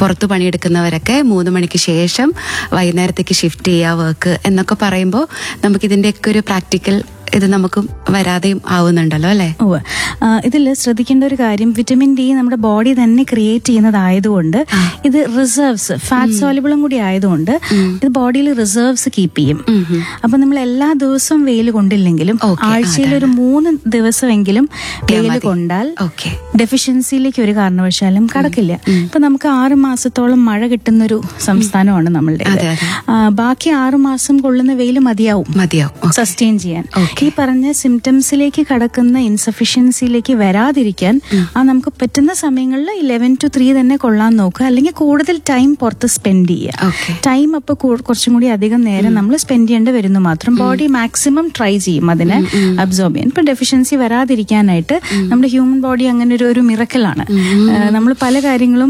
പുറത്ത് പണിയെടുക്കുന്നവരൊക്കെ മൂന്ന് മണിക്ക് ശേഷം വൈകുന്നേരത്തേക്ക് ഷിഫ്റ്റ് ചെയ്യുക വർക്ക് എന്നൊക്കെ പറയുമ്പോൾ നമുക്ക് ഇതിന്റെയൊക്കെ ഒരു പ്രാക്ടിക്കൽ ഇത് നമുക്ക് വരാതെയും ആവുന്നുണ്ടല്ലോ അല്ലെ ഉവ്വ്. ആ, ഇതിൽ ശ്രദ്ധിക്കേണ്ട ഒരു കാര്യം വിറ്റമിൻ ഡി നമ്മുടെ ബോഡി തന്നെ ക്രിയേറ്റ് ചെയ്യുന്നതായതുകൊണ്ട് ഇത് റിസർവ്സ് ഫാറ്റ് സോലിബിളും കൂടി ആയതുകൊണ്ട് ഇത് ബോഡിയിൽ റിസർവ്സ് കീപ്പ് ചെയ്യും അപ്പൊ നമ്മൾ എല്ലാ ദിവസവും വെയിൽ കൊണ്ടില്ലെങ്കിലും Okay, ആഴ്ചയിൽ ഒരു മൂന്ന് ദിവസമെങ്കിലും വെയിൽ മതി. കൊണ്ടാൽ ഓക്കെ ഡെഫിഷ്യൻസിയിലേക്ക് ഒരു കാരണവശാലും കടക്കില്ല ഇപ്പൊ നമുക്ക് ആറ് മാസത്തോളം മഴ കിട്ടുന്ന ഒരു സംസ്ഥാനമാണ് നമ്മളുടെ അതെ, അതെ. ബാക്കി ആറ് മാസം കൊള്ളുന്ന വെയിൽ മതിയാവും മതിയാവും സസ്റ്റെയിൻ ചെയ്യാൻ Okay. ഈ പറഞ്ഞ സിംറ്റംസിലേക്ക് കടക്കുന്ന ഇൻസഫിഷ്യൻസിയിലേക്ക് വരാതിരിക്കാൻ ആ നമുക്ക് പറ്റുന്ന സമയങ്ങളിൽ ഇലവൻ ടു ത്രീ തന്നെ കൊള്ളാൻ നോക്കുക അല്ലെങ്കിൽ കൂടുതൽ ടൈം പുറത്ത് സ്പെൻഡ് ചെയ്യുക ഓക്കെ ടൈം അപ്പൊ കൂ- കുറച്ചും കൂടി അധികം നേരം നമ്മൾ സ്പെൻഡ് ചെയ്യേണ്ടി വരുന്നു മാത്രം ബോഡി മാക്സിമം ട്രൈ ചെയ്യും അതിനെ അബ്സോർബ് ചെയ്യാൻ ഇപ്പൊ ഡെഫിഷ്യൻസി വരാതിരിക്കാനായിട്ട് നമ്മുടെ ഹ്യൂമൻ ബോഡി അങ്ങനെ ഒരു ഒരു മിറക്കലാണ് നമ്മൾ പല കാര്യങ്ങളും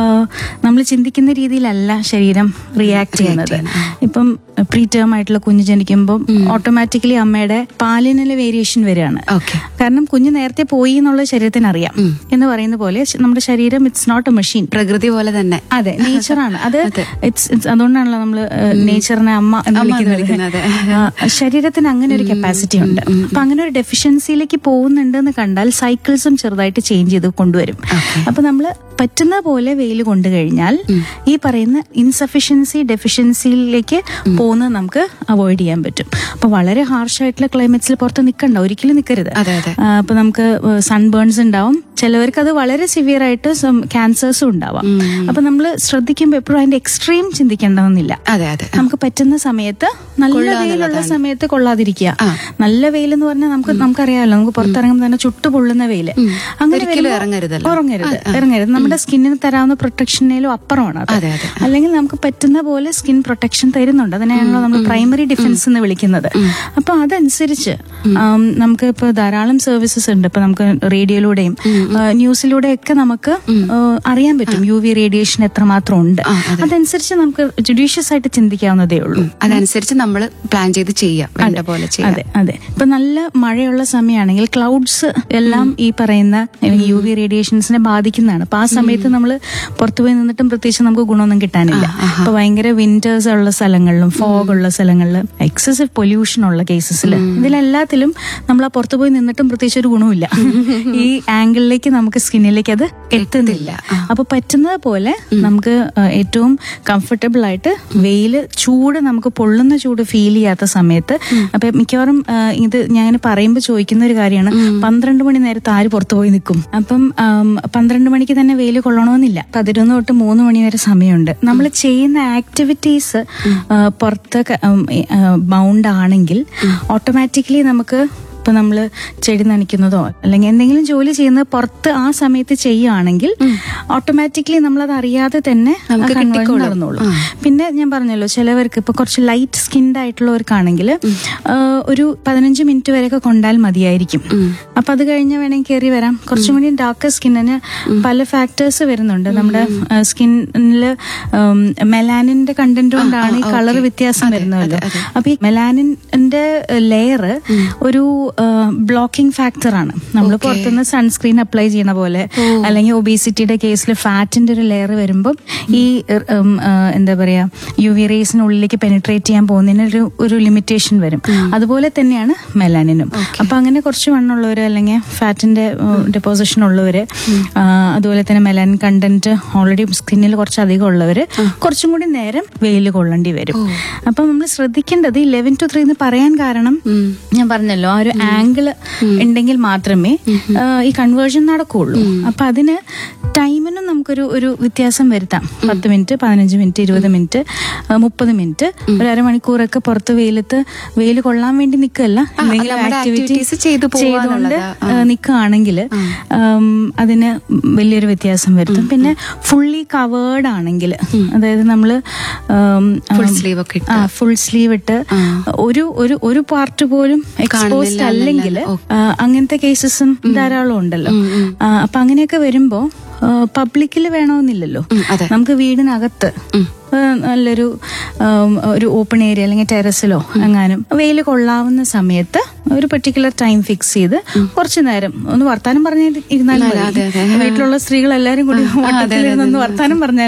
നമ്മൾ ചിന്തിക്കുന്ന രീതിയിലല്ല ശരീരം റിയാക്ട് ചെയ്യുന്നത് ഇപ്പം പ്രീ ടേം ആയിട്ടുള്ള കുഞ്ഞ് ജനിക്കുമ്പോൾ ഓട്ടോമാറ്റിക്കലി അമ്മയുടെ പാലിനിലെ വേരിയേഷൻ വരികയാണ് ഓക്കെ കാരണം കുഞ്ഞ് നേരത്തെ പോയി എന്നുള്ള ശരീരത്തിന് അറിയാം എന്ന് പറയുന്ന പോലെ ശ- നമ്മുടെ ശരീരം ഇറ്റ്സ് നോട്ട് എ മെഷീൻ പ്രകൃതി പോലെ തന്നെ അതെ നേച്ചറാണ് അത് ഇറ്റ്സ് അതുകൊണ്ടാണല്ലോ നമ്മള് നേച്ചറിനെ അമ്മ എന്ന് അമ്മ എന്ന് വിളിക്കുന്നത് വിളിക്കുന്നത്. ആ, ശരീരത്തിന് അങ്ങനെ ഒരു കപ്പാസിറ്റി ഉണ്ട് അപ്പൊ അങ്ങനെ ഒരു ഡെഫിഷ്യൻസിയിലേക്ക് പോകുന്നുണ്ട് എന്ന് കണ്ടാൽ സൈക്കിൾസും ചെറുതായിട്ട് ചേഞ്ച് ചെയ്ത് കൊണ്ടുവരും അപ്പൊ നമ്മൾ പറ്റുന്ന പോലെ വെയിൽ കൊണ്ടു കഴിഞ്ഞാൽ ഈ പറയുന്ന ഇൻസഫിഷ്യൻസി ഡെഫിഷ്യൻസിയിലേക്ക് പോകുന്നത് നമുക്ക് അവോയ്ഡ് ചെയ്യാൻ പറ്റും അപ്പൊ വളരെ ഹാർഷ് ആയിട്ടുള്ള ക്ലൈമറ്റ്സിൽ പുറത്ത് നിൽക്കണ്ട ഒരിക്കലും നിൽക്കരുത് അതെ അതെ ആ, അപ്പൊ നമുക്ക് സൺബേൺസ് ഉണ്ടാവും ചിലവർക്ക് അത് വളരെ സിവിയർ ആയിട്ട് ക്യാൻസേഴ്സും ഉണ്ടാവാം അപ്പൊ നമ്മൾ ശ്രദ്ധിക്കുമ്പോൾ എപ്പോഴും അതിന്റെ എക്സ്ട്രീം ചിന്തിക്കേണ്ടതെന്നില്ല അതെ അതെ നമുക്ക് പറ്റുന്ന സമയത്ത് നല്ല വെയിലുള്ള സമയത്ത് കൊള്ളാതിരിക്കുക നല്ല വെയിൽ എന്ന് പറഞ്ഞാൽ നമുക്ക് നമുക്കറിയാമല്ലോ നമുക്ക് പുറത്തിറങ്ങുമ്പോൾ തന്നെ ചുട്ടു പൊള്ളുന്ന വെയില് അങ്ങനെ ഒരിക്കലും വരുമ്പോ ഇറങ്ങരുതല്ലോ. ഇറങ്ങരുത് ഇറങ്ങരുത് നമ്മുടെ സ്കിന്നിന് തരാവുന്ന പ്രൊട്ടക്ഷനേലും അപ്പുറമാണ് അത് അതെ, അതെ. അല്ലെങ്കിൽ നമുക്ക് പറ്റുന്ന പോലെ സ്കിൻ പ്രൊട്ടക്ഷൻ തരുന്നുണ്ട് അതിനെയാണല്ലോ നമ്മൾ പ്രൈമറി ഡിഫൻസ് എന്ന് വിളിക്കുന്നത് അപ്പൊ അതനുസരിച്ച് ആം, നമുക്ക് ഇപ്പൊ ധാരാളം സർവീസസ് ഉണ്ട് ഇപ്പൊ നമുക്ക് റേഡിയോയിലൂടെയും ന്യൂസിലൂടെയും ഒക്കെ നമുക്ക് ആ, അറിയാൻ പറ്റും യു വി റേഡിയേഷൻ എത്രമാത്രം ഉണ്ട് അതനുസരിച്ച് നമുക്ക് ജുഡീഷ്യസ് ആയിട്ട് ചിന്തിക്കാവുന്നതേ ഉള്ളൂ അതനുസരിച്ച് നമ്മൾ പ്ലാൻ ചെയ്ത് ചെയ്യാം വേണ്ട പോലെ ചെയ്യാം അതെ അതെ ഇപ്പൊ നല്ല മഴയുള്ള സമയമാണെങ്കിൽ ക്ലൗഡ്സ് എല്ലാം ഈ പറയുന്ന യു വി റേഡിയേഷൻസിനെ ബാധിക്കുന്നതാണ് അപ്പൊ ആ സമയത്ത് നമ്മൾ പുറത്തുപോയി നിന്നിട്ടും പ്രത്യേകിച്ച് നമുക്ക് ഗുണമൊന്നും കിട്ടാനില്ല ഇപ്പൊ ഭയങ്കര വിന്റേഴ്സ് ഉള്ള സ്ഥലങ്ങളിലും ഫോഗ് ഉള്ള സ്ഥലങ്ങളിലും എക്സസീവ് പൊല്യൂഷൻ ഉള്ള കേസസിൽ ഇതിലെല്ലാത്തിലും നമ്മൾ ആ പുറത്തുപോയി നിന്നിട്ടും പ്രത്യേകിച്ച് ഒരു ഗുണമില്ല ഈ ആംഗിളിലേക്ക് നമുക്ക് സ്കിന്നിലേക്ക് അത് എത്തുന്നില്ല അപ്പൊ പറ്റുന്നത് പോലെ നമുക്ക് ആ, ഏറ്റവും കംഫർട്ടബിൾ ആയിട്ട് വെയില് ചൂട് നമുക്ക് പൊള്ളുന്ന ചൂട് ഫീൽ ചെയ്യാത്ത സമയത്ത് അപ്പൊ മിക്കവാറും ആ, ഇത് ഞാൻ പറയുമ്പോൾ ചോദിക്കുന്ന ഒരു കാര്യമാണ് പന്ത്രണ്ട് മണി നേരത്ത് ആര് പുറത്തു പോയി നിൽക്കും അപ്പം ആം, പന്ത്രണ്ട് മണിക്ക് തന്നെ വെയിൽ കൊള്ളണമെന്നില്ല പതിനൊന്ന് തൊട്ട് മൂന്ന് മണി വരെ സമയമുണ്ട് നമ്മൾ ചെയ്യുന്ന ആക്ടിവിറ്റീസ് പുറത്ത് ബൗണ്ട് ആണെങ്കിൽ ഓട്ടോമാറ്റിക്കലി നമുക്ക് ഇപ്പൊ നമ്മള് ചെടി നനയ്ക്കുന്നതോ അല്ലെങ്കിൽ എന്തെങ്കിലും ജോലി ചെയ്യുന്നത് പുറത്ത് ആ സമയത്ത് ചെയ്യുകയാണെങ്കിൽ ഓട്ടോമാറ്റിക്കലി നമ്മൾ അത് അറിയാതെ തന്നെ നമുക്ക് ആ conversion കിട്ടിക്കോളും. നടന്നോളും പിന്നെ ഞാൻ പറഞ്ഞല്ലോ ചിലവർക്ക് ഇപ്പൊ കുറച്ച് ലൈറ്റ് സ്കിൻഡ് ആയിട്ടുള്ളവർക്കാണെങ്കിൽ ഒരു പതിനഞ്ച് മിനിറ്റ് വരെയൊക്കെ കൊണ്ടാൽ മതിയായിരിക്കും അപ്പൊ അത് കഴിഞ്ഞ് വേണമെങ്കിൽ കയറി വരാം കുറച്ചും കൂടി ഡാർക്ക് സ്കിന്നിന് പല ഫാക്ടേഴ്സ് വരുന്നുണ്ട് നമ്മുടെ സ്കിന്നിൽ മെലാനിന്റെ കണ്ടന്റ് കൊണ്ടാണ് ഈ കളർ വ്യത്യാസം വരുന്നതല്ലോ അപ്പൊ ഈ മെലാനിന്റെ ലെയർ ഒരു ബ്ലോക്കിംഗ് ഫാക്ടർ ആണ് നമ്മൾ പുറത്തുനിന്ന് സൺസ്ക്രീൻ അപ്ലൈ ചെയ്യണ പോലെ അല്ലെങ്കിൽ ഒബീസിറ്റിയുടെ കേസിൽ ഫാറ്റിന്റെ ഒരു ലെയർ വരുമ്പോൾ ഈ ഉം, ആ, എന്താ പറയാ യു വി റേസിനുള്ളിലേക്ക് പെനിട്രേറ്റ് ചെയ്യാൻ പോകുന്നതിന് ഒരു ഒരു ലിമിറ്റേഷൻ വരും അതുപോലെ തന്നെയാണ് മെലാനിനും അപ്പൊ അങ്ങനെ കുറച്ച് വണ്ണുള്ളവര് അല്ലെങ്കിൽ ഫാറ്റിന്റെ ഡെപ്പോസിഷൻ ഉള്ളവര് ആ, അതുപോലെ തന്നെ മെലാനിൻ കണ്ടന്റ് ഓൾറെഡി സ്കിന്നിൽ കുറച്ച് അധികം ഉള്ളവര് കുറച്ചും കൂടി നേരം വെയിൽ കൊള്ളേണ്ടി വരും അപ്പൊ നമ്മൾ ശ്രദ്ധിക്കേണ്ടത് ഈ ലെവൻ ടു ത്രീ എന്ന് പറയാൻ കാരണം ഞാൻ പറഞ്ഞല്ലോ ആ ഒരു ആംഗിള് ഉണ്ടെങ്കിൽ മാത്രമേ ആ, ഈ കൺവേർഷൻ നടക്കുകയുള്ളൂ അപ്പൊ അതിന് ടൈമിനും നമുക്കൊരു ഒരു വ്യത്യാസം വരുത്താം പത്ത് മിനിറ്റ് പതിനഞ്ച് മിനിറ്റ് ഇരുപത് മിനിറ്റ് മുപ്പത് മിനിറ്റ് ഒരു അരമണിക്കൂറൊക്കെ പുറത്ത് വെയിലത്ത് വെയിൽ കൊള്ളാൻ വേണ്ടി നിൽക്കല്ല എന്തെങ്കിലും നമ്മുടെ ആക്ടിവിറ്റി activities ചെയ്തു ചെയ്തുകൊണ്ട് പോവാന്നുള്ളതാ. നിൽക്കുകയാണെങ്കിൽ അതിന് വലിയൊരു വ്യത്യാസം വരുത്തും പിന്നെ ഫുള്ളി കവേർഡ് ആണെങ്കിൽ അതായത് നമ്മള് ഫുൾ സ്ലീവ് ഒക്കെ ഇട്ട് ആ ഫുൾ സ്ലീവ് ഇട്ട് ഒരു ഒരു ഒരു പാർട്ട് പോലും എക്സ്പോസ്ഡ് അല്ലെങ്കിൽ അങ്ങനത്തെ കേസസും ധാരാളം ഉണ്ടല്ലോ ആ, അപ്പൊ അങ്ങനെയൊക്കെ വരുമ്പോ പബ്ലിക്കിൽ വേണമെന്നില്ലല്ലോ ഉം, അതെ. നമുക്ക് വീടിനകത്ത് ആ, നല്ലൊരു ആം, ഒരു ഓപ്പൺ ഏരിയ അല്ലെങ്കിൽ ടെറസിലോ എങ്ങാനും വെയിൽ കൊള്ളാവുന്ന സമയത്ത് ഒരു പെർട്ടിക്കുലർ ടൈം ഫിക്സ് ചെയ്ത് കുറച്ചു നേരം ഒന്ന് വർത്താനം പറഞ്ഞ് ഇരുന്നാലും അതെ, മതി അതെ. വീട്ടിലുള്ള സ്ത്രീകൾ എല്ലാരും കൂടി വട്ടത്തിലിരുന്ന് ഒന്ന് വർത്താനം പറഞ്ഞാൽ